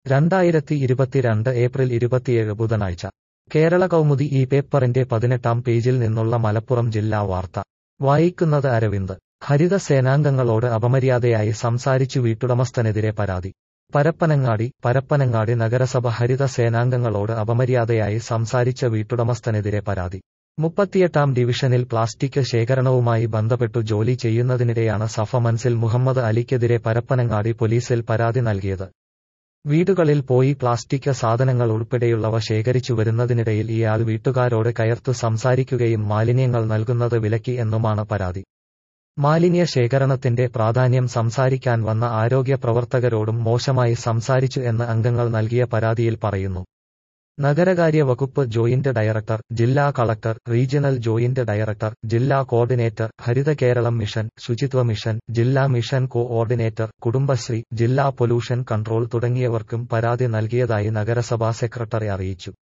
രണ്ടായിരത്തി ഇരുപത്തിരണ്ട് ഏപ്രിൽ ഇരുപത്തിയേഴ് ബുധനാഴ്ച കേരള കൗമുദി ഈ പേപ്പറിന്റെ പതിനെട്ടാം പേജിൽ നിന്നുള്ള മലപ്പുറം ജില്ലാ വാർത്ത വായിക്കുന്നത് അരവിന്ദ് ഹരിത സേനാംഗങ്ങളോട് അപമര്യാദയായി സംസാരിച്ചു വീട്ടുടമസ്ഥനെതിരെ പരാതി പരപ്പനങ്ങാടി പരപ്പനങ്ങാടി നഗരസഭ ഹരിത സേനാംഗങ്ങളോട് അപമര്യാദയായി സംസാരിച്ച വീട്ടുടമസ്ഥനെതിരെ പരാതി മുപ്പത്തിയെട്ടാം ഡിവിഷനിൽ പ്ലാസ്റ്റിക് ശേഖരണവുമായി ബന്ധപ്പെട്ടു ജോലി ചെയ്യുന്നതിനിടെയാണ് സഫ മൻസിൽ മുഹമ്മദ് അലിക്കെതിരെ പരപ്പനങ്ങാടി പോലീസിൽ പരാതി നൽകിയത് വീടുകളിൽ പോയി പ്ലാസ്റ്റിക് സാധനങ്ങൾ ഉൾപ്പെടെയുള്ളവ ശേഖരിച്ചു വരുന്നതിനിടയിൽ ഇയാൾ വീട്ടുകാരോട് കയർത്തു സംസാരിക്കുകയും മാലിന്യങ്ങൾ നൽകുന്നത് വിലക്കി എന്നുമാണ് പരാതി മാലിന്യ ശേഖരണത്തിന്റെ പ്രാധാന്യം സംസാരിക്കാൻ വന്ന ആരോഗ്യ പ്രവർത്തകരോടും മോശമായി സംസാരിച്ചു എന്ന് അംഗങ്ങൾ നൽകിയ പരാതിയിൽ പറയുന്നു നഗരകാര്യ വകുപ്പ് ജോയിന്റ് ഡയറക്ടർ ജില്ലാ കളക്ടർ റീജിയണൽ ജോയിന്റ് ഡയറക്ടർ ജില്ലാ coordinator Haritha Keralam mission Suchitwa mission ജില്ലാ മിഷൻ കോഓർഡിനേറ്റർ കുടുംബശ്രീ ജില്ലാ പൊല്യൂഷൻ കൺട്രോൾ തുടങ്ങിയവർക്കും പരാതി നൽകിയതായി നഗരസഭാ സെക്രട്ടറി അറിയിച്ചു